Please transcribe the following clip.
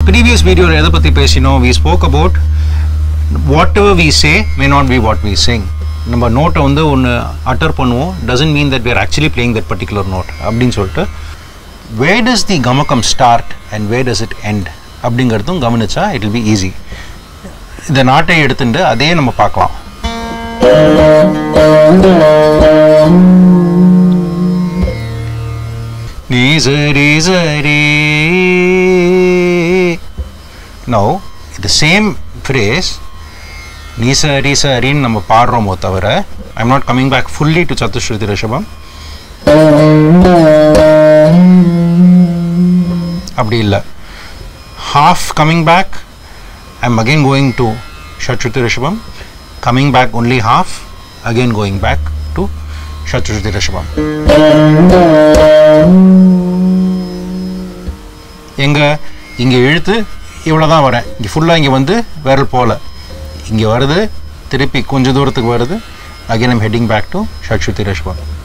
previous வீடியோவில் எதை பற்றி பேசினோம் we spoke about whatever we say may not be what we sing நம்ம நோட்டை வந்து ஒன்று அட்டர் பண்ணுவோம் doesn't mean that where actually playing that particular note அப்படின்னு சொல்லிட்டு where does the gamakam start and where does it end அப்படிங்கிறதும் கவனிச்சா it will be easy இந்த நாட்டை எடுத்துட்டு அதே நம்ம பார்க்கலாம் நீ சரி சரி நோ இது சேம் ஃப்ரேஸ் நீ சரி சரின்னு நம்ம பாடுறோமோ தவிர I am not coming back fully to shatshruti rishabham அப்படி இல்லை half coming back I'm again going to Shatruti Rishabam coming back only half again going back to Shatruti Rishabam எங்க இங்கே இழுத்து இவ்வளோ தான் வரேன் இங்கே ஃபுல்லாக இங்கே வந்து விரல் போகல இங்கே வருது திருப்பி கொஞ்சம் தூரத்துக்கு வருது again I'm heading back to shatshruti ரஷ்பம்